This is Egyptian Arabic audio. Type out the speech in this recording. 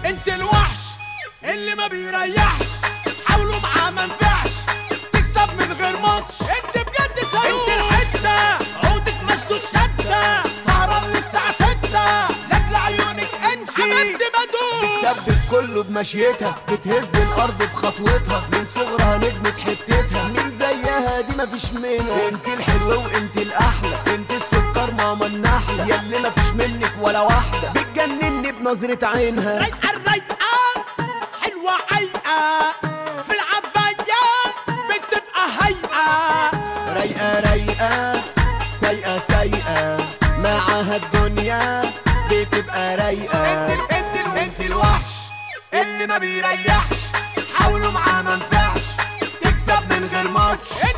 انت الوحش اللي ما بيريحش حاولوا معاه ما نفعش تكسب من غير ماتش انت بجد صاروخ انت الحته عودك مشدود شده سهران للساعه 6 لاجل عيونك انت حبيبتي بدوخ بتثبت كله بمشيتها بتهز الارض بخطوتها من صغرها نجمة حتتها مين زيها دي مفيش منها انت الحلوة وانت الاحلى انت السكر ماما النحلة ياللي مفيش منك ولا واحدة بتجنني بنظرة عينها رايقه الرايقه حلوه عيقه في العبايه بتبقى هيئه رايقة رايقة سايقة سايقة معاها الدنيا بتبقى رايقة انت انت انت الوحش اللي ما بيريحش حاولوا معاه ما نفعش تكسب من غير ماتش